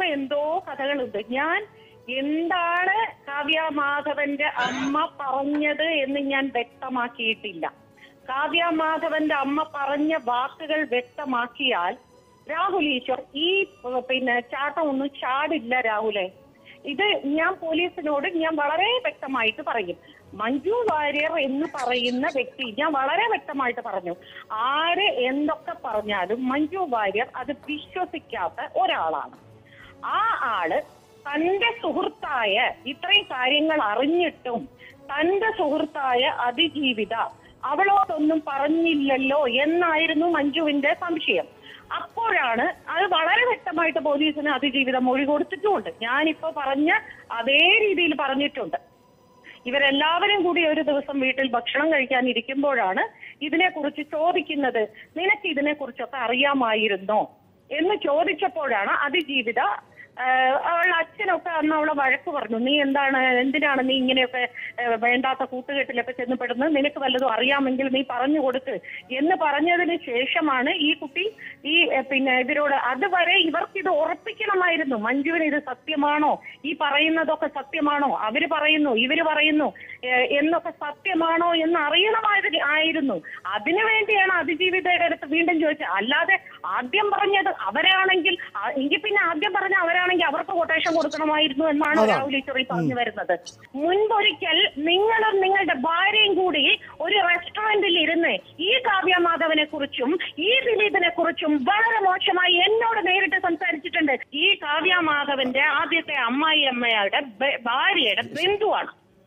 വേറെ എന്തോ കഥകളുണ്ട് ഞാൻ എന്താണ് കാവ്യ മാധവന്റെ അമ്മ പറഞ്ഞത് എന്ന് ഞാൻ വ്യക്തമാക്കിയിട്ടില്ല കാവ്യ മാധവന്റെ അമ്മ പറഞ്ഞ വാക്കുകൾ വ്യക്തമാക്കിയാൽ രാഹുൽ ഈശ്വർ ഈ ഏഹ്, പിന്നെ ചാട്ടം ഒന്നും ചാടില്ല രാഹുലെ ഇത് ഞാൻ പോലീസിനോട് ഞാൻ വളരെ വ്യക്തമായിട്ട് പറയും മഞ്ജു വാര്യർ എന്ന് പറയുന്ന വ്യക്തി ഞാൻ വളരെ വ്യക്തമായിട്ട് പറഞ്ഞു ആര് എന്തൊക്കെ പറഞ്ഞാലും മഞ്ജു വാര്യർ അത് വിശ്വസിക്കാത്ത ഒരാളാണ് ആ ആള് തന്റെ സുഹൃത്തായ ഇത്രയും കാര്യങ്ങൾ അറിഞ്ഞിട്ടും തന്റെ സുഹൃത്തായ അതിജീവിത അവളോടൊന്നും പറഞ്ഞില്ലല്ലോ എന്നായിരുന്നു മഞ്ജുവിന്റെ സംശയം അപ്പോഴാണ് അത് വളരെ വ്യക്തമായിട്ട് പോലീസിന് അതിജീവിതം മൊഴി കൊടുത്തിട്ടുമുണ്ട് ഞാനിപ്പോ പറഞ്ഞ അതേ രീതിയിൽ പറഞ്ഞിട്ടുണ്ട് ഇവരെല്ലാവരും കൂടി ഒരു ദിവസം വീട്ടിൽ ഭക്ഷണം കഴിക്കാൻ ഇരിക്കുമ്പോഴാണ് ഇതിനെക്കുറിച്ച് ചോദിക്കുന്നത് നിനക്ക് ഇതിനെക്കുറിച്ചൊക്കെ അറിയാമായിരുന്നോ എന്ന് ചോദിച്ചപ്പോഴാണ് അതിജീവിത ആഹ് അവളുടെ അച്ഛനൊക്കെ അന്ന് അവളെ വഴക്ക് പറഞ്ഞു നീ എന്താണ് എന്തിനാണ് നീ ഇങ്ങനെയൊക്കെ ആഹ് വേണ്ടാത്ത കൂട്ടുകെട്ടിലൊക്കെ ചെന്നപ്പെടുന്നത് നിനക്ക് വല്ലതും അറിയാമെങ്കിൽ നീ പറഞ്ഞു കൊടുക്ക് എന്ന് പറഞ്ഞതിന് ശേഷമാണ് ഈ കുട്ടി ഈ ആഹ് പിന്നെ ഇവരോട് അതുവരെ ഇവർക്ക് ഇത് ഉറപ്പിക്കണമായിരുന്നു മഞ്ജുവിന് ഇത് സത്യമാണോ ഈ പറയുന്നതൊക്കെ സത്യമാണോ അവര് പറയുന്നു ഇവര് പറയുന്നു ഏഹ് എന്നൊക്കെ സത്യമാണോ എന്ന് അറിയണമായിരുന്നു ആയിരുന്നു അതിനു വേണ്ടിയാണ് അതിജീവിതയുടെ അടുത്ത് വീണ്ടും ചോദിച്ചത് അല്ലാതെ ആദ്യം പറഞ്ഞത് അവരാണെങ്കിൽ ആ, എങ്കിൽ പിന്നെ ആദ്യം പറഞ്ഞ അവരാണെങ്കിൽ അവർക്ക് കൊട്ടേഷൻ കൊടുക്കണമായിരുന്നു എന്നാണ് അതാണ്. രാഹുൽ ഈശ്വറി പറഞ്ഞു വരുന്നത് മുൻപൊരിക്കൽ നിങ്ങളും നിങ്ങളുടെ ഭാര്യയും കൂടി ഒരു റെസ്റ്റോറന്റിൽ ഇരുന്ന് ഈ കാവ്യ മാധവനെ കുറിച്ചും ഈ ദിലീപിനെ കുറിച്ചും വളരെ മോശമായി എന്നോട് നേരിട്ട് സംസാരിച്ചിട്ടുണ്ട് ഈ കാവ്യ മാധവന്റെ ആദ്യത്തെ അമ്മായി അമ്മയുടെ ബ- ഭാര്യയുടെ ബന്ധുവാണ്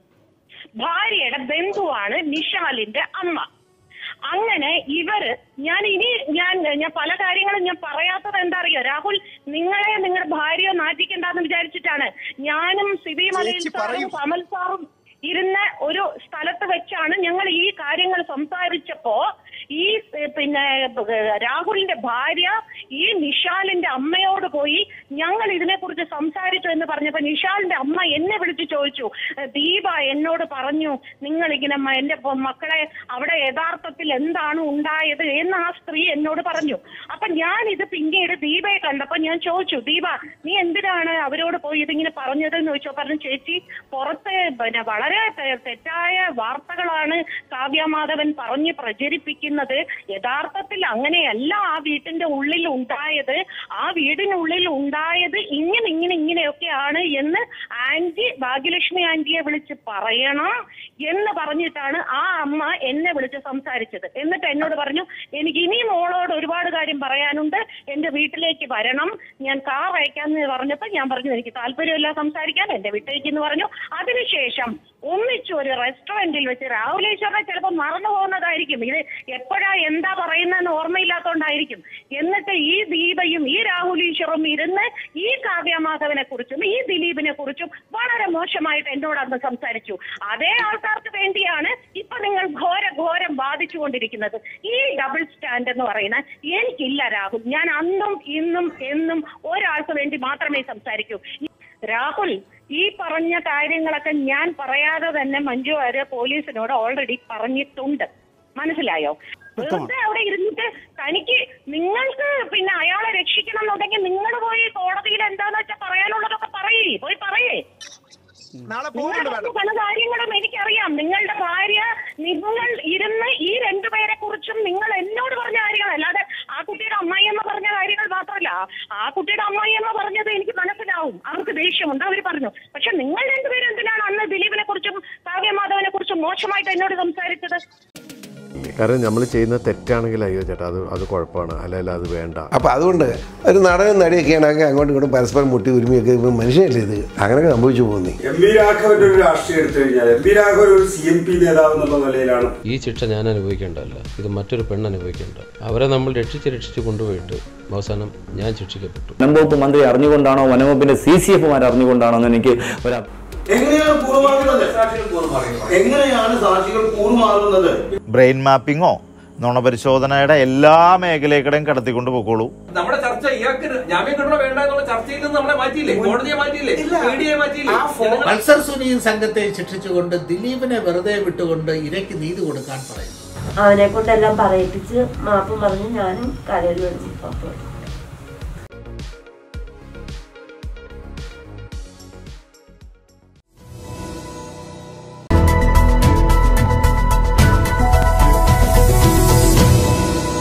ഭാര്യയുടെ ബന്ധുവാണ് നിഷാലിന്റെ അമ്മ അങ്ങനെ ഇവര് ഞാൻ ഇനി ഞാൻ ഞാൻ പല കാര്യങ്ങളും ഞാൻ പറയാത്തത് എന്താ അറിയോ രാഹുൽ നിങ്ങളെ നിങ്ങളുടെ ഭാര്യയോ നാറ്റിക്കണ്ടെന്ന് വിചാരിച്ചിട്ടാണ് ഞാനും സിബി മലയിൽ ചേച്ചി സാറും പറയൂ. കമൽ സാറും ഇരുന്ന ഒരു സ്ഥലത്ത് വെച്ചാണ് ഞങ്ങൾ ഈ കാര്യങ്ങൾ സംസാരിച്ചപ്പോ ഈ ഏഹ്, പിന്നെ ഏഹ്, രാഹുലിന്റെ ഭാര്യ ഈ നിഷാലിന്റെ അമ്മയോട് പോയി ഞങ്ങൾ ഇതിനെക്കുറിച്ച് സംസാരിച്ചു എന്ന് പറഞ്ഞപ്പോ നിഷാലിന്റെ അമ്മ എന്നെ വിളിച്ചു ചോദിച്ചു "ഏഹ്, ദീപ എന്നോട് പറഞ്ഞു നിങ്ങൾ ഇങ്ങനെ മ- എന്റെ പൊ- മക്കളെ അവിടെ യഥാർത്ഥത്തിൽ എന്താണ് ഉണ്ടായത് എന്ന് ആ സ്ത്രീ എന്നോട് പറഞ്ഞു അപ്പൊ ഞാൻ ഇത് പിന്നീട് ദീപയെ കണ്ടപ്പോ ഞാൻ ചോദിച്ചു ദീപ നീ എന്തിനാണ് അവരോട് പോയി ഇതിങ്ങനെ പറഞ്ഞത് എന്ന് ചോദിച്ചോ പറഞ്ഞു ചേച്ചി പുറത്ത് പിന്നെ വളരെ തെ- തെറ്റായ വാർത്തകളാണ് കാവ്യമാധവൻ പറഞ്ഞ് പ്രചരിപ്പിക്കുന്നത് യഥാർത്ഥത്തിൽ അങ്ങനെയല്ല ആ വീട്ടിന്റെ ഉള്ളിൽ ഉണ്ടായത് ആ വീടിനുള്ളിൽ ഉണ്ടായത് ഇങ്ങനെ ഇങ്ങനെ ഇങ്ങനെയൊക്കെയാണ് എന്ന് ആന്റി ഭാഗ്യലക്ഷ്മി ആന്റിയെ വിളിച്ച് പറയണം എന്ന് പറഞ്ഞിട്ടാണ് ആ അമ്മ എന്നെ വിളിച്ച് സംസാരിച്ചത് എന്നിട്ട് എന്നോട് പറഞ്ഞു എനിക്ക് ഇനി മോളോട് ഒരുപാട് കാര്യം പറയാനുണ്ട് എന്റെ വീട്ടിലേക്ക് വരണം ഞാൻ കാർ അയക്കാന്ന് പറഞ്ഞപ്പോ ഞാൻ പറഞ്ഞു എനിക്ക് താല്പര്യമില്ല സംസാരിക്കാൻ എന്റെ വീട്ടിലേക്ക് എന്ന് പറഞ്ഞു അതിനുശേഷം ഒന്നിച്ചു ഒരു റെസ്റ്റോറന്റിൽ വെച്ച് രാഹുലേശ്വരനെ ചിലപ്പോൾ മറന്നു പോകുന്നതായിരിക്കും ഇത് എപ്പോഴാ എന്താ പറയുന്നതെന്ന് ഓർമ്മയില്ലാത്തോണ്ടായിരിക്കും എന്നിട്ട് ഈ ദീപയും ഈ രാഹുലീശ്വറും ഇരുന്ന് ഈ കാവ്യമാധവനെ കുറിച്ചും ഈ ദിലീപിനെ കുറിച്ചും വളരെ മോശമായിട്ട് എന്നോട് അന്ന് സംസാരിച്ചു അതേ ആൾക്കാർക്ക് വേണ്ടിയാണ് ഇപ്പൊ നിങ്ങൾ ഘോര ഘോരം ബാധിച്ചുകൊണ്ടിരിക്കുന്നത് ഈ ഡബിൾ സ്റ്റാൻഡ് എന്ന് പറയുന്ന എനിക്കില്ല രാഹുൽ ഞാൻ അന്നും ഇന്നും എന്നും ഒരാൾക്ക് വേണ്ടി മാത്രമേ സംസാരിക്കൂ രാഹുൽ ഈ പറഞ്ഞ കാര്യങ്ങളൊക്കെ ഞാൻ പറയാതെ തന്നെ മഞ്ജു വാര്യർ പോലീസിനോട് ഓൾറെഡി പറഞ്ഞിട്ടുണ്ട് മനസ്സിലായോ വെറുതെ അവിടെ ഇരുന്നിട്ട് തനിക്ക് നിങ്ങൾക്ക് പിന്നെ അയാളെ രക്ഷിക്കണം എന്നുണ്ടെങ്കിൽ നിങ്ങൾ പോയി കോടതിയിൽ എന്താന്ന് വെച്ചാൽ പറയാനുള്ളതൊക്കെ പറയേ പോയി പറയേ നാളെ പോകുന്നുണ്ട് നിങ്ങളുടെ മാഡം പല കാര്യങ്ങളും എനിക്കറിയാം നിങ്ങളുടെ ഭാര്യ നിങ്ങൾ ഇരുന്ന് ഈ രണ്ടുപേരെ കുറിച്ചും നിങ്ങൾ എന്നോട് പറഞ്ഞ കാര്യങ്ങൾ അല്ലാതെ ആ കുട്ടിയുടെ അമ്മായിയമ്മ പറഞ്ഞ കാര്യങ്ങൾ മാത്രമല്ല ആ കുട്ടിയുടെ അമ്മായിയമ്മ പറഞ്ഞത് എനിക്ക് മനസ്സിലാവും അവർക്ക് ദേഷ്യമുണ്ട് അവർ പറഞ്ഞു പക്ഷെ നിങ്ങൾ രണ്ടുപേരും എന്തിനാണ് അന്ന് ദിലീപിനെ കുറിച്ചും കാവ്യമാധവനെ കുറിച്ചും മോശമായിട്ട് എന്നോട് സംസാരിച്ചത് കാരണം നമ്മൾ ചെയ്യുന്ന തെറ്റാണെങ്കിൽ അയ്യോ ചേട്ടാ അത് അത് കുഴപ്പമാണ് അല്ലല്ല അത് വേണ്ട അപ്പോൾ അതുകൊണ്ട് ഒരു നടനും നടിയൊക്കെയാണെങ്കിൽ അങ്ങോട്ടും ഇങ്ങോട്ടും പരസ്പരം മുട്ടി ഉരുമിയൊക്കെ ഇപ്പം മനുഷ്യനല്ലേ ഇത് അങ്ങനെയൊക്കെ സംഭവിച്ചു പോകുന്നേ എം വി രാഘവന്റെ ഒരു രാഷ്ട്രീയം എടുത്തു കഴിഞ്ഞാൽ എം വി രാഘവൻ ഒരു സി എം പി നേതാവ് എന്നുള്ള നിലയിലാണ് ഈ ശിക്ഷ ഞാൻ അനുഭവിക്കേണ്ടതല്ല ഇത് മറ്റൊരു പെണ്ണ് അനുഭവിക്കേണ്ട അവരെ നമ്മൾ രക്ഷിച്ച് രക്ഷിച്ച് കൊണ്ടുപോയിട്ട് അവസാനം ഞാൻ ശിക്ഷിക്കപ്പെട്ടു വനംവകുപ്പ് മന്ത്രി അറിഞ്ഞുകൊണ്ടാണോ വനംവകുപ്പിന്റെ സി സി എഫുമാർ അറിഞ്ഞുകൊണ്ടാണോ എന്ന് എനിക്ക് ഒരു എങ്ങനെയാണ് കൂറുമാറുന്നത് എങ്ങനെയാണ് സാക്ഷികൾ കൂറുമാറുന്നത് ബ്രെയിൻ മാപ്പിങ്ങോ നുണപരിശോധനയുടെ എല്ലാ മേഖലയിലൂടെയും കടത്തിക്കൊണ്ട് പോയിക്കോളൂ നമ്മുടെ ചർച്ച ഇയാൾക്ക് ജാമ്യം കിട്ടണോ വേണ്ട എന്നുള്ള ചർച്ചയിൽ നിന്ന് നമ്മളെ മാറ്റിയില്ലേ കോടതിയെ മാറ്റിയില്ലേ മീഡിയയെ മാറ്റിയില്ലേ ജനങ്ങളെ- പൾസർ സുനിയും സംഘത്തെ ശിക്ഷിച്ചുകൊണ്ട് ദിലീപിനെ വെറുതെ വിട്ടുകൊണ്ട് ഇരയ്ക്ക് നീതി കൊടുക്കാൻ പറയുന്നു അവനെ കൊണ്ടെല്ലാം പറയിപ്പിച്ച് മാപ്പ് പറഞ്ഞ് ഞാനും കരയിൽ മേടിച്ച് പുറത്തു